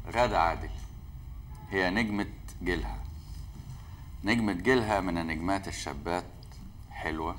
غادة عادل هي نجمة جيلها نجمة جيلها من النجمات الشابات حلوة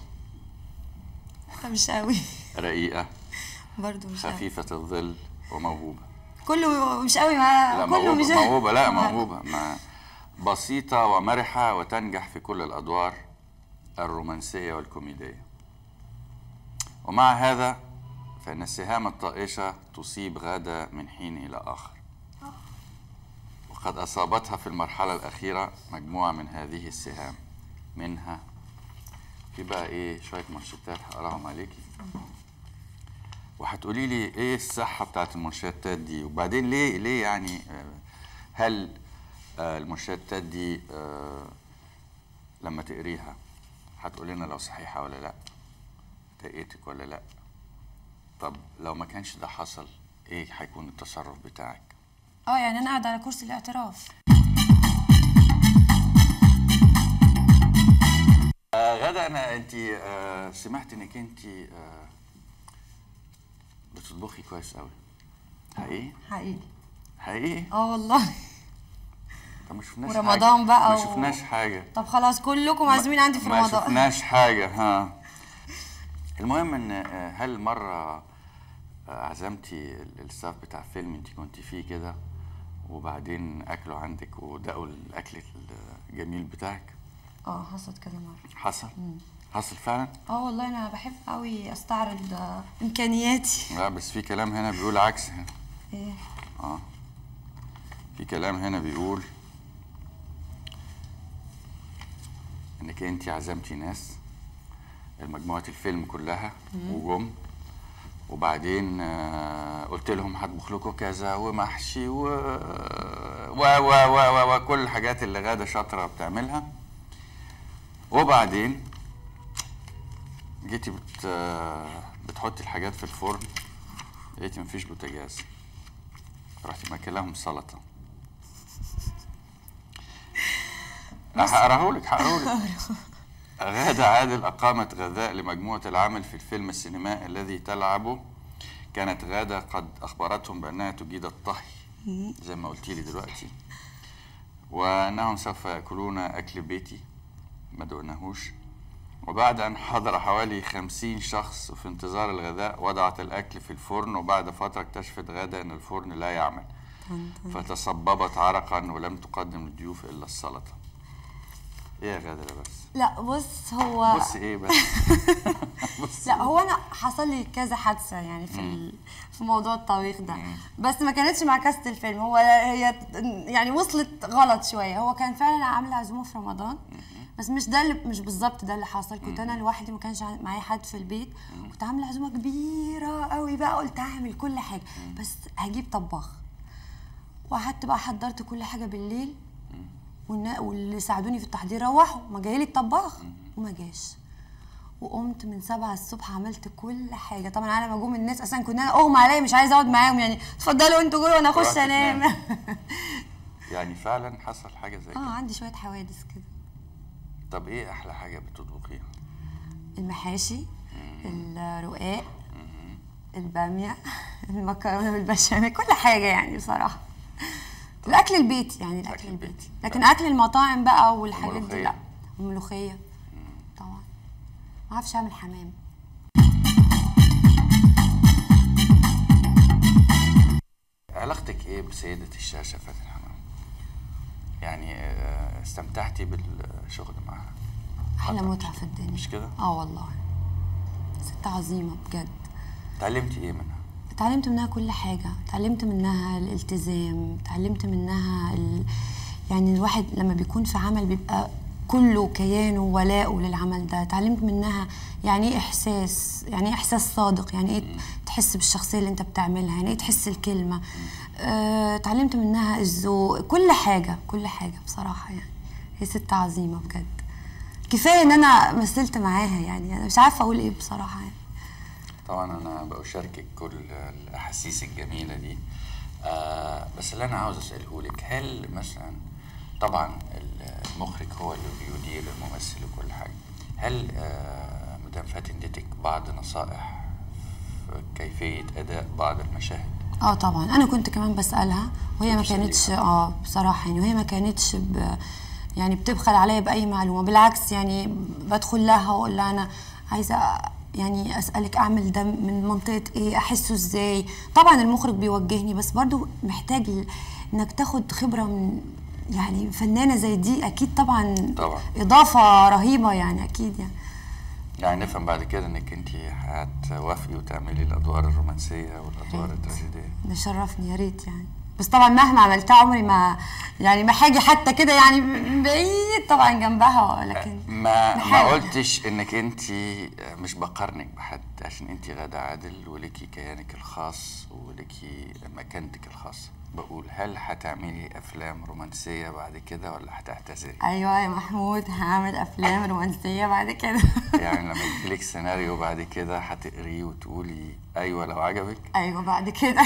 مش قوي رقيقة برضه مش قوي خفيفة الظل وموهوبة كله مش قوي ما لا كله موهوبة مش موهوبة لا موهوبة ما بسيطة ومرحة وتنجح في كل الأدوار الرومانسية والكوميدية ومع هذا فإن السهام الطائشة تصيب غادة من حين إلى آخر وقد أصابتها في المرحلة الأخيرة مجموعة من هذه السهام منها في بقى إيه شوية منشطات هقراهم عليكي وهتقولي لي ايه الصحه بتاعت المنشطات دي وبعدين ليه ليه يعني آه، هل آه، المنشطات دي آه، لما تقريها هتقول لنا لو صحيحه ولا لا ضايقتك ولا لا طب لو ما كانش ده حصل ايه هيكون التصرف بتاعك اه يعني انا قاعده على كرسي الاعتراف آه غدا انا انت آه سمعت انك انت آه بتطبخي كويس قوي حقيقي حقيقي حقيقي اه والله طب ما شفناش ورمضان حاجة. بقى ما و- شفناش حاجه طب خلاص كلكم عازمين عندي في ما رمضان شفناش حاجة ها المهم ان آه، هل مرة آه، عزمتي ال- الستاف بتاع فيلم انت كنت فيه كده وبعدين اكلوا عندك ودقوا الاكل الجميل بتاعك اه حصلت كذا مره حصل حصل فعلا اه والله انا بحب قوي استعرض آه، امكانياتي لا بس في كلام هنا بيقول عكس هنا ايه اه في كلام هنا بيقول انك انت عزمتي ناس المجموعة الفيلم كلها وجم وبعدين آه، قلت لهم هطبخ لكم كذا ومحشي و و و و و وكل الحاجات اللي غاده شاطره بتعملها وبعدين جيتي بت آه، بتحطي الحاجات في الفرن لقيتي مفيش بوتاجاز رحتي ماكلهم سلطه هقراهولك هقراهولك غادة عادل أقامت غذاء لمجموعة العمل في الفيلم السينمائي الذي تلعبه كانت غادة قد أخبرتهم بأنها تجيد الطهي زي ما قلتي لي دلوقتي وأنهم سوف يأكلون أكل بيتي ما دقناهوش وبعد أن حضر حوالي خمسين شخص في انتظار الغذاء وضعت الأكل في الفرن وبعد فترة اكتشفت غادة أن الفرن لا يعمل فتصببت عرقا ولم تقدم للضيوف إلا السلطة إيه يا غادة ده بس لا بص هو بص ايه بس بص لا هو انا حصل لي كذا حادثه يعني في ال... في موضوع الطبيخ ده بس ما كانتش مع كاسه الفيلم هو هي يعني وصلت غلط شويه هو كان فعلا عامله عزومه في رمضان بس مش ده اللي مش بالظبط ده اللي حصل كنت انا لوحدي ما كانش عن- معايا حد في البيت كنت عامله عزومه كبيره قوي بقى قلت هعمل كل حاجه بس هجيب طباخ وقعدت بقى حضرت كل حاجه بالليل والنا- واللي ساعدوني في التحضير روحوا ما جايلي الطباخ وما جاش وقمت من سبعة الصبح عملت كل حاجة طبعا على ما جم الناس أصلا كنا أنا أغمى عليا مش عايزة أقعد معاهم يعني اتفضلوا أنتوا جوه وأنا أخش رحت أنام تنام. يعني فعلا حصل حاجه زي اه كده عندي شوية حوادث كده طب ايه احلى حاجه بتطبخيها المحاشي الرقاق البامية المكرونة بالبشاميل كل حاجة يعني بصراحة الأكل البيتي يعني الأكل الأكل البيتي البيتي. لكن أكل المطاعم بقى والحاجات دي الملوخية. لا الملوخية طبعا ما أعرفش أعمل حمام علاقتك ايه بسيده الشاشه فاتن حمام يعني آه، استمتعتي بالشغل معاها أحلى متعة في الدنيا مش كده اه والله ست عظيمة بجد اتعلمتي ايه منها اتعلمت منها كل حاجة اتعلمت منها الالتزام اتعلمت منها ال... يعني الواحد لما بيكون في عمل بيبقى كله كيانه وولاءه للعمل ده اتعلمت منها يعني ايه احساس يعني ايه احساس صادق يعني ايه تحس بالشخصية اللي انت بتعملها يعني ايه تحس الكلمة اه، اتعلمت منها الذوق كل حاجة كل حاجة بصراحة يعني هي ست عظيمة بجد كفاية ان انا مثلت معاها يعني انا مش عارفة اقول ايه بصراحة يعني طبعا انا بشاركك كل الاحاسيس الجميله دي آه بس اللي انا عاوز اساله لك هل مثلا طبعا المخرج هو اللي بيدير الممثل وكل حاجه هل آه مدام فاتن اديتك بعض نصائح في كيفيه اداء بعض المشاهد اه طبعا انا كنت كمان بسالها وهي ما كانتش اه بصراحه يعني وهي ما كانتش ب يعني بتبخل عليا باي معلومه بالعكس يعني بدخل لها واقول لها انا عايزه يعني اسالك اعمل ده من منطقه ايه احسه ازاي طبعا المخرج بيوجهني بس برضو محتاج ل- انك تاخد خبره من يعني فنانه زي دي اكيد طبعا طبعا. اضافه رهيبه يعني اكيد يعني يعني نفهم بعد كده انك انت هتوافقي وتعملي الادوار الرومانسيه والادوار التراجيديه ده شرفني يا ريت يعني بس طبعا مهما عملتها عمري ما يعني ما حاجه حتى كده يعني من بعيد طبعا جنبها لكن ما ما بحاول. قلتش انك انت مش بقارنك بحد عشان انت غادة عادل وليكي كيانك الخاص وليكي مكانتك الخاصة بقول هل هتعملي افلام رومانسية بعد كده ولا هتعتذري ايوه يا محمود هعمل افلام رومانسيه بعد كده يعني لما يجيلك سيناريو بعد كده هتقريه وتقولي ايوه لو عجبك ايوه بعد كده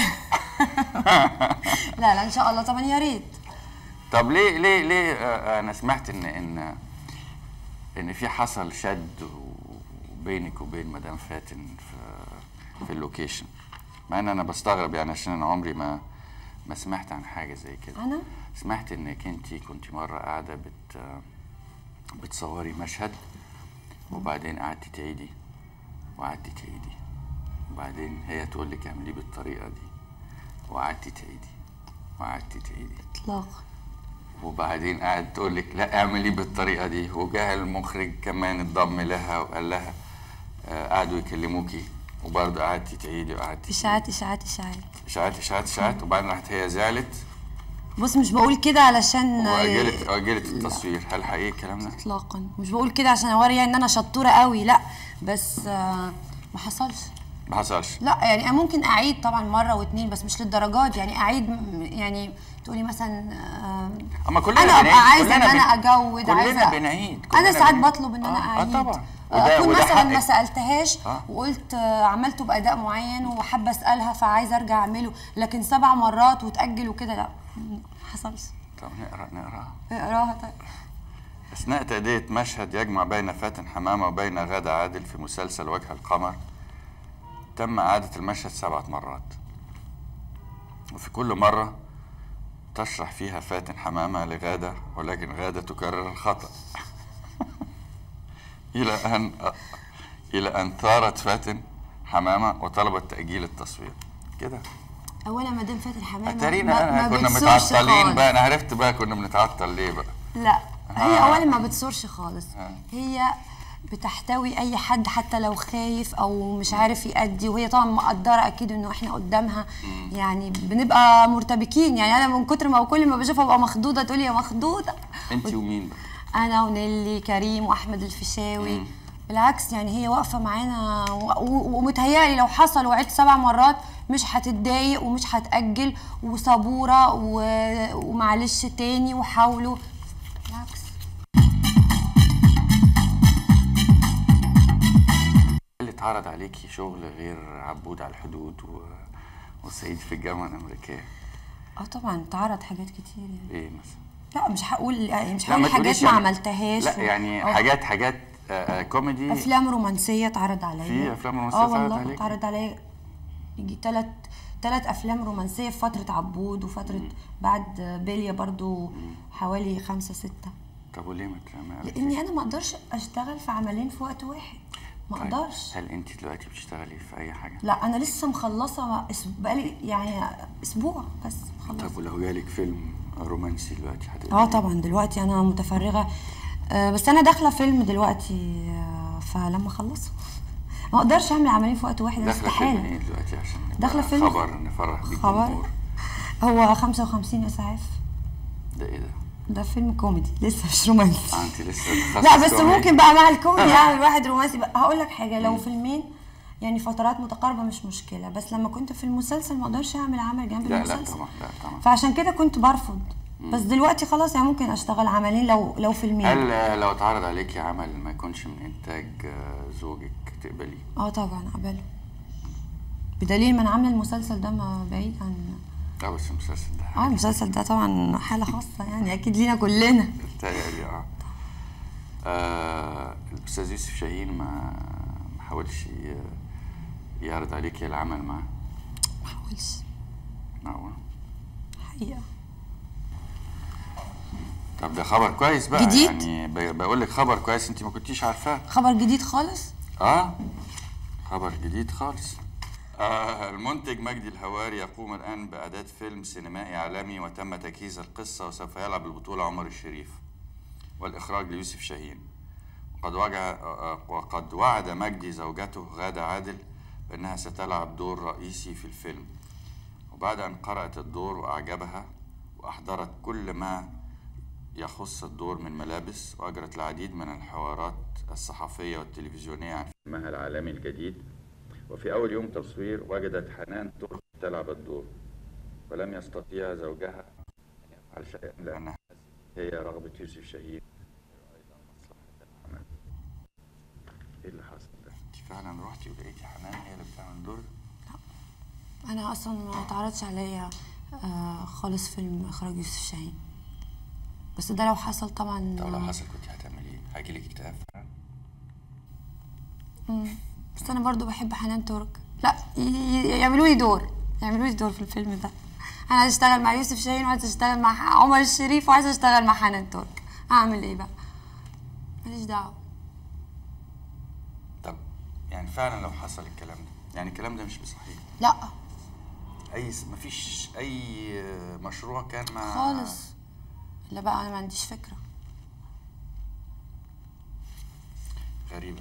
لا لا ان شاء الله طبعا يا ريت طب ليه ليه ليه آه، انا سمعت ان ان ان في حصل شد بينك وبين مدام فاتن في في اللوكيشن مع ان انا بستغرب يعني عشان انا عمري ما ما سمعت عن حاجه زي كده انا سمعت انك انت كنت مره قاعده بت بتصوري مشهد وبعدين قعدتي تعيدي وقعدتي تعيدي وبعدين هي تقول لك اعمليه بالطريقه دي وقعدتي تعيدي وقعدتي تعيدي اطلاق وبعدين قاعد تقول لك لا اعملي بالطريقه دي وجاء المخرج كمان انضم لها وقال لها آه، قعدوا يكلموكي وبرضه قعدتي تعيدي وقعدتي اشاعات اشاعات اشاعات اشاعات اشاعات اشاعات وبعدين راحت هي زعلت بص مش بقول كده علشان واجلت اجلت التصوير هل حقيقي الكلام ده؟ اطلاقا مش بقول كده عشان اوري ان انا شطوره قوي لا بس آه، ما حصلش ما حصلش لا يعني انا ممكن اعيد طبعا مره واتنين بس مش للدرجات يعني اعيد م- يعني تقولي مثلا آه، اما كلنا انا ابقى بنعيد، عايزه ان كلنا انا بن- اجود كلنا عايزه بنعيد انا كلنا ساعات بنعيد. بطلب ان انا آه، اعيد اه طبعا آه، وده اكون وده مثلا ما حقك. سالتهاش آه. وقلت آه، عملته باداء معين وحابه اسالها فعايزه ارجع اعمله لكن سبع مرات وتاجل وكده لا ما حصلش طب نقرا نقرا اقراها طيب أثناء تأدية مشهد يجمع بين فاتن حمامة وبين غادة عادل في مسلسل وجه القمر تم إعادة المشهد سبعة مرات وفي كل مرة تشرح فيها فاتن حمامة لغادة ولكن غادة تكرر الخطأ إلى أن إلى أن ثارت فاتن حمامة وطلبت تأجيل التصوير كده اولا مدام فاتن حمامه أتارينا ما- أنا ما كنا بتثورش متعطلين خالص. بقى أنا عرفت بقى كنا بنتعطل ليه بقى لا هي آه. اولا ما بتصورش خالص آه. هي بتحتوي اي حد حتى لو خايف او مش عارف يأدي وهي طبعا مقدره اكيد انه احنا قدامها يعني بنبقى مرتبكين يعني انا من كتر ما كل ما بشوفها ببقى مخضوضه تقولي يا مخضوضه أنت ومين بقى انا ونيلي كريم واحمد الفيشاوي بالعكس يعني هي واقفه معانا و- و- ومتهيألي لو حصل وعدت سبع مرات مش هتتضايق ومش هتأجل وصبوره و- ومعلش تاني وحاولوا بالعكس اللي اتعرض عليكي شغل غير عبود على الحدود و... وصعيدي في الجامعة الأمريكية اه طبعا اتعرض حاجات كتير يعني إيه مثلا؟ لا مش هقول يعني مش لا، هقول حاجات تقوليش ما يعني- عملتهاش لا و- يعني آه. حاجات حاجات آه، آه، كوميدي افلام رومانسيه اتعرض عليا في أفلام رومانسية اه اتعرض والله عليك؟ اتعرض عليا يجي ثلاث ثلاث افلام رومانسيه في فتره عبود وفتره بعد بيليا برضو حوالي خمسة ستة طب وليه ما تعمل لاني انا ما اقدرش اشتغل في عملين في وقت واحد ما اقدرش هل أنت دلوقتي بتشتغلي في أي حاجة؟ لا انا لسه مخلصه أس- بقالي يعني اسبوع بس مخلصه طب ولو جالك فيلم رومانسي دلوقتي هتقولي اه طبعا دلوقتي انا متفرغه آه، بس انا داخله فيلم دلوقتي آه، فلما اخلصه ما اقدرش اعمل عملين في وقت واحد داخلة فيلم استحاله إيه دلوقتي عشان نبقى داخلة فيلم- خبر نفرح بيه خبر الجمهور هو 55 اسعاف ده إيه ده؟ ده فيلم كوميدي لسه مش رومانسي آه، أنت لسه لا تخصص بس كوميدي. ممكن بقى مع الكوميدي اعمل واحد رومانسي بقى هقول لك حاجه لو فيلمين يعني فترات متقاربه مش مشكله بس لما كنت في المسلسل ما اقدرش اعمل عمل جنب لا لا المسلسل طبعا لا طبعا فعشان كده كنت برفض بس دلوقتي خلاص يعني ممكن اشتغل عملين لو لو فيلمين هل آه، لو اتعرض عليكي عمل ما يكونش من إنتاج آه، زوجك تقبليه؟ اه طبعا قبله بدليل ما انا عامله المسلسل ده ما بعيد عن لا بس المسلسل ده اه المسلسل ده طبعا حاله خاصه يعني اكيد لينا كلنا بتهيألي اه آه، الأستاذ يوسف شاهين ما ما حاولش ي- يعرض عليك العمل معاه ما حاولش معقول حقيقه طب ده خبر كويس بقى جديد؟ يعني ب- بقول لك خبر كويس انت ما كنتيش عارفاه خبر جديد خالص اه خبر جديد خالص آه المنتج مجدي الهواري يقوم الآن بإعداد فيلم سينمائي عالمي وتم تجهيز القصة وسوف يلعب البطولة عمر الشريف والإخراج ليوسف شاهين وقد وجه آه، وقد وعد مجدي زوجته غادة عادل بأنها ستلعب دور رئيسي في الفيلم وبعد أن قرأت الدور وأعجبها وأحضرت كل ما يخص الدور من ملابس وأجرت العديد من الحوارات الصحفية والتلفزيونية عن فيلمها العالمي الجديد وفي أول يوم تصوير وجدت حنان ترك تلعب الدور ولم يستطيع زوجها أن يفعل شيئا لأنها هي رغبة يوسف شاهين وأيضا مصلحة العمل إيه اللي حصل ده؟ أنت فعلا رحتي ولقيتي حنان هي اللي بتعمل الدور ده؟ انا اصلا ما اتعرضش عليا آه خالص فيلم اخراج يوسف شاهين بس ده لو حصل طبعا طب لو حصل كنت هتعملي إيه؟ هيجيلك اكتئاب فعلا؟ بس انا برضو بحب حنان ترك لا ي- ي- يعملوا لي دور يعملوا لي دور في الفيلم ده انا عايزه اشتغل مع يوسف شاهين وعايزه اشتغل مع ح- عمر الشريف وعايزه اشتغل مع حنان ترك اعمل ايه بقى ماليش دعوه طب يعني فعلا لو حصل الكلام ده يعني الكلام ده مش بصحيح لا اي س- مفيش اي مشروع كان مع خالص لا بقى انا ما عنديش فكره غريبه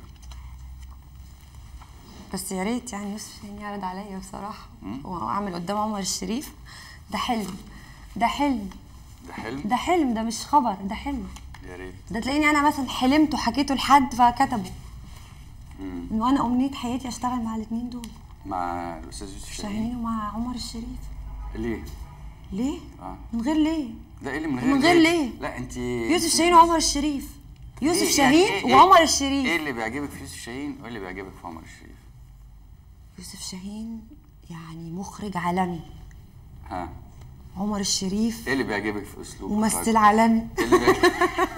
بس يا ريت يعني يوسف شاهين يعرض عليا بصراحه واعمل قدام عمر الشريف ده حلم ده حلم ده حلم ده حلم ده مش خبر ده حلم يا ريت ده تلاقيني انا مثلا حلمت وحكيته لحد فكتبه انه انا امنيه حياتي اشتغل مع الاثنين دول مع الاستاذ يوسف شاهين شاهين ومع عمر الشريف ليه ليه اه من غير ليه لا ايه اللي من غير من غير ليه؟ لا انت يوسف شاهين وعمر الشريف يوسف إيه- شاهين يعني إيه- وعمر ايه الشريف اللي بيعجبك في يوسف شاهين وايه اللي بيعجبك في عمر الشريف يوسف شاهين يعني مخرج عالمي ها عمر الشريف ايه اللي بيعجبك في اسلوبه ممثل عالمي ايه اللي بيعجبك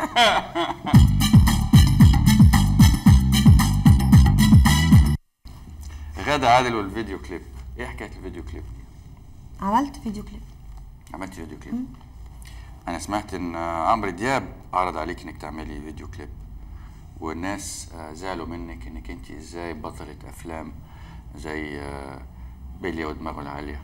غادة عادل والفيديو كليب ايه حكايه الفيديو كليب عملت فيديو كليب عملت فيديو كليب انا سمعت ان آه، عمرو دياب عرض عليك انك تعملي فيديو كليب والناس آه، زعلوا منك انك انت ازاي بطلة افلام زي آه، بيليا ودماغه العالية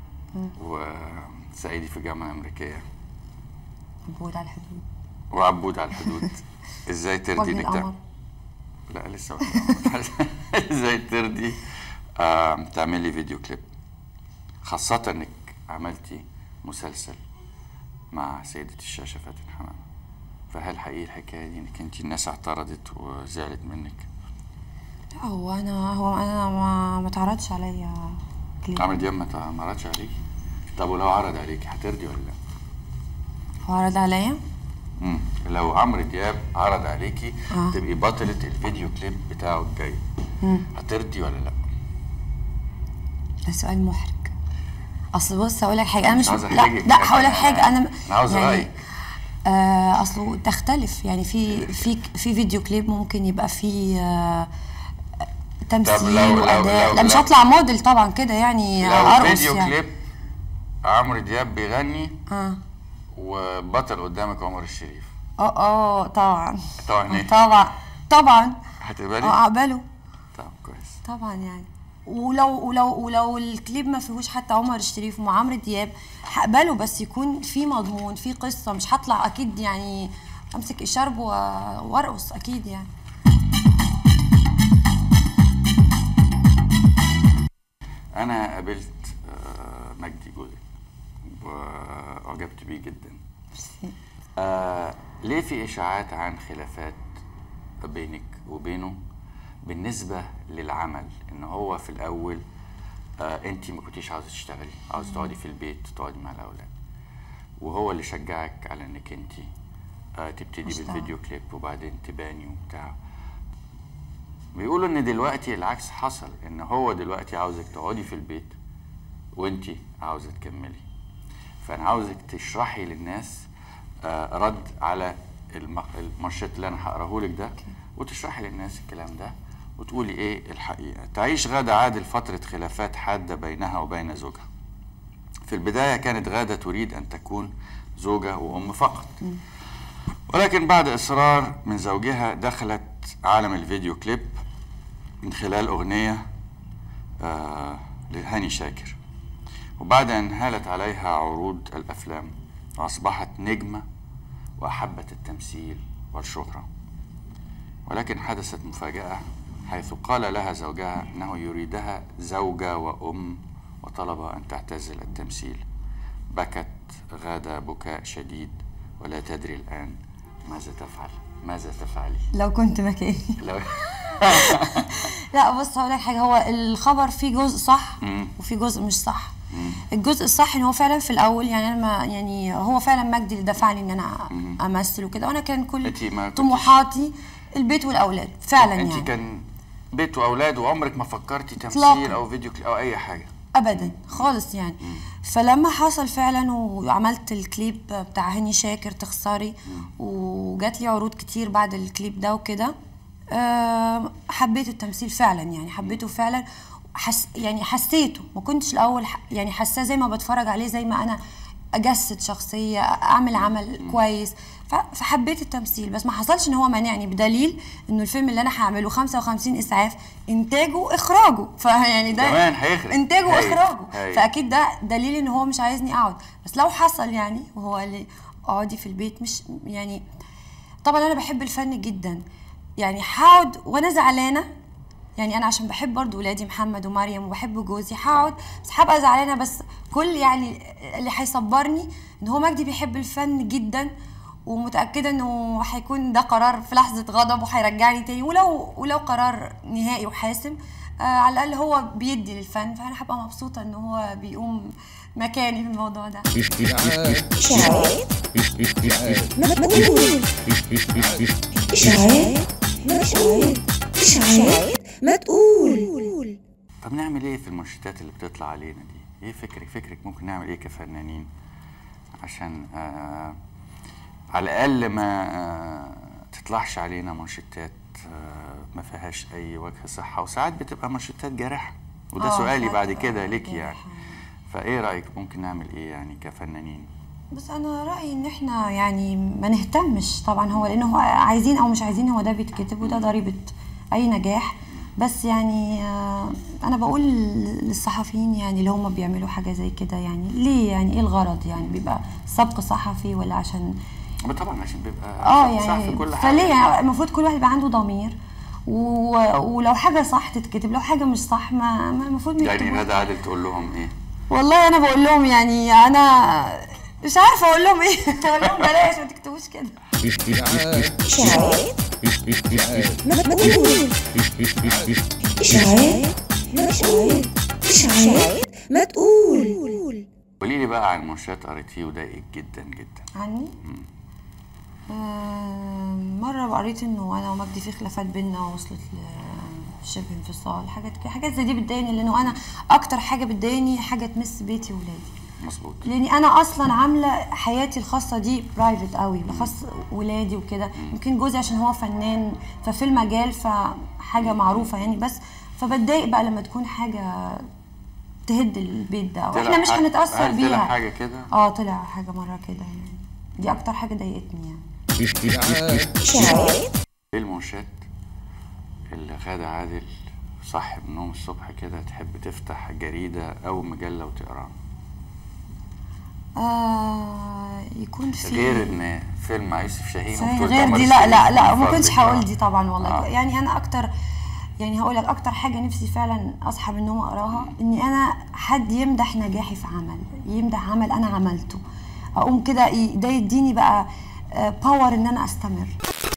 وصعيدي في الجامعة الأمريكية عبود على الحدود وعبود على الحدود ازاي ترضي وجه انك القمر تعمل لا لسه وجه القمر. ازاي ترضي آه، تعملي فيديو كليب خاصة انك عملتي مسلسل مع سيدة الشاشة فاتن حمامة فهل حقيقي الحكاية دي انك انت الناس اعترضت وزعلت منك لا هو انا هو انا ما ما اتعرضش عليا كليب عمرو دياب ما تع- ما عرضش عليكي طب ولو عرض عليكي هترضي ولا لا؟ هو عرض عليا مم. لو عمرو دياب عرض عليكي آه. تبقي بطلة الفيديو كليب بتاعه الجاي هترضي ولا لا؟ ده سؤال محرج اصل بص اقول لك حاجه انا مش عاوز لا أحرجك. لا هقول لك حاجه انا أنا عاوز رأيك. آه اصله تختلف يعني في في في فيديو كليب ممكن يبقى فيه آه تمثيل لو- لو- واداء لو- لا مش لو- هطلع موديل طبعا كده يعني لو ارقص فيديو يعني كليب عمرو دياب بيغني اه وبطل قدامك عمر الشريف اه اه طبعا طبعا ايه؟ طبعا طبعا هتقبلي؟ اه اقبله طب كويس طبعا يعني ولو ولو ولو الكليب ما فيهوش حتى عمر الشريف ومع عمرو دياب هقبله بس يكون في مضمون في قصه مش هطلع اكيد يعني امسك اشارب و- وارقص اكيد يعني انا قابلت آه، مجدي جوزي واعجبت بيه جدا آه ليه في اشاعات عن خلافات بينك وبينه بالنسبه للعمل ان هو في الاول آه انت ما كنتيش عاوزه تشتغلي عاوزه تقعدي في البيت تقعدي مع الاولاد وهو اللي شجعك على انك انت آه تبتدي أشتغل. بالفيديو كليب وبعدين تباني وبتاع بيقولوا ان دلوقتي العكس حصل ان هو دلوقتي عاوزك تقعدي في البيت وانت عاوزه تكملي فانا عاوزك تشرحي للناس آه، رد على الم- المارشات اللي انا هقراه لك ده وتشرحي للناس الكلام ده وتقولي ايه الحقيقه تعيش غادة عادل فتره خلافات حاده بينها وبين زوجها في البداية كانت غادة تريد أن تكون زوجة وأم فقط ولكن بعد إصرار من زوجها دخلت عالم الفيديو كليب من خلال أغنية آه لهاني شاكر وبعد أن هالت عليها عروض الأفلام وأصبحت نجمة وأحبت التمثيل والشهرة ولكن حدثت مفاجأة حيث قال لها زوجها أنه يريدها زوجة وأم وطلب أن تعتزل التمثيل بكت غادة بكاء شديد ولا تدري الآن ماذا تفعل ماذا تفعلي لو كنت مكاني لو لا بص هقول لك حاجه هو الخبر فيه جزء صح مم. وفي جزء مش صح الجزء الصح ان هو فعلا في الاول يعني انا ما يعني هو فعلا مجدي اللي دفعني ان انا امثل وكده وانا كان كل أنتي ما كنتش- طموحاتي البيت والاولاد فعلا انت يعني كان بيت واولاد وعمرك ما فكرتي تمثيل إطلاقاً. او فيديو كليب او اي حاجه ابدا خالص يعني فلما حصل فعلا وعملت الكليب بتاع هاني شاكر تخسري وجات لي عروض كتير بعد الكليب ده وكده آه، حبيت التمثيل فعلا يعني حبيته فعلا حس يعني حسيته ما كنتش الاول ح- يعني حاساه زي ما بتفرج عليه زي ما انا اجسد شخصيه اعمل عمل كويس ف- فحبيت التمثيل بس ما حصلش ان هو مانعني بدليل انه الفيلم اللي انا هعمله 55 اسعاف انتاجه واخراجه فيعني ده كمان هيخرج. انتاجه هايل. واخراجه هايل. فاكيد ده دليل ان هو مش عايزني اقعد بس لو حصل يعني وهو قال لي اقعدي في البيت مش يعني طبعا انا بحب الفن جدا يعني هقعد وانا زعلانه يعني انا عشان بحب برضو ولادي محمد ومريم وبحب جوزي هقعد بس هبقى زعلانه بس كل يعني اللي هيصبرني ان هو مجدي بيحب الفن جدا ومتاكده انه هيكون ده قرار في لحظه غضب وهيرجعني تاني ولو ولو قرار نهائي وحاسم آه على الاقل هو بيدي للفن فانا هبقى مبسوطه ان هو بيقوم مكاني في الموضوع ده إشاعات ما تقول إشاعات ما تقول إشاعات ما تقول طب نعمل ايه في المنشطات اللي بتطلع علينا دي ايه فكرك فكرك ممكن نعمل ايه كفنانين عشان آه على الاقل ما آه تطلعش علينا منشطات آه ما فيهاش اي وجه صحه وساعات بتبقى منشطات جارحه وده آه، سؤالي ساعات بعد بتبقى كده ليك يعني جارحة. فايه رايك ممكن نعمل ايه يعني كفنانين بس انا رايي ان احنا يعني ما نهتمش طبعا هو لانه هو عايزين او مش عايزين هو ده بيتكتب وده ضريبه اي نجاح بس يعني آه، انا بقول للصحفيين يعني اللي هم بيعملوا حاجه زي كده يعني ليه يعني ايه الغرض يعني بيبقى سبق صحفي ولا عشان طب طبعا عشان بيبقى اه صح يعني في كل حاجه فليه يعني المفروض كل واحد يبقى عنده ضمير و... ولو حاجه صح تتكتب لو حاجه مش صح ما ما المفروض ما يعني يكتبوش. غدا عادل تقول لهم ايه والله انا بقول لهم يعني انا مش عارفه اقول لهم ايه اقول لهم بلاش ما تكتبوش كده إشاعات ما تقول إشاعات ما تقول إشاعات ما تقول قولي لي بقى عن منشات قريتيه وضايقك جدا جدا عني آه، مرة قريت انه انا ومجدي في خلافات بينا وصلت لشبه انفصال حاجات كده حاجات زي دي بتضايقني لانه انا اكتر حاجة بتضايقني حاجة تمس بيتي وولادي مظبوط لاني انا اصلا عامله حياتي الخاصه دي برايفت قوي بخص ولادي وكده يمكن جوزي عشان هو فنان ففي المجال فحاجه معروفه يعني بس فبتضايق بقى لما تكون حاجه تهد البيت ده طلع واحنا مش حاجة- هنتاثر هل طلع بيها حاجه كده اه طلع حاجه مره كده يعني دي اكتر حاجه ضايقتني يعني إشاعات ايه المنشات اللي غادة عادل صاحب من النوم الصبح كده تحب تفتح جريدة أو مجلة وتقراها آه يكون في غير إن فيلم مع يوسف شاهين صحيح وبطولة غير عمر دي لا الشريف لا لا ما وفرد كنتش إكرام. هقول دي طبعا والله آه. آه. يعني انا اكتر يعني هقول لك اكتر حاجه نفسي فعلا اصحى من النوم اقراها اني انا حد يمدح نجاحي في عمل يمدح عمل انا عملته اقوم كده ي- ده يديني بقى باور ان انا استمر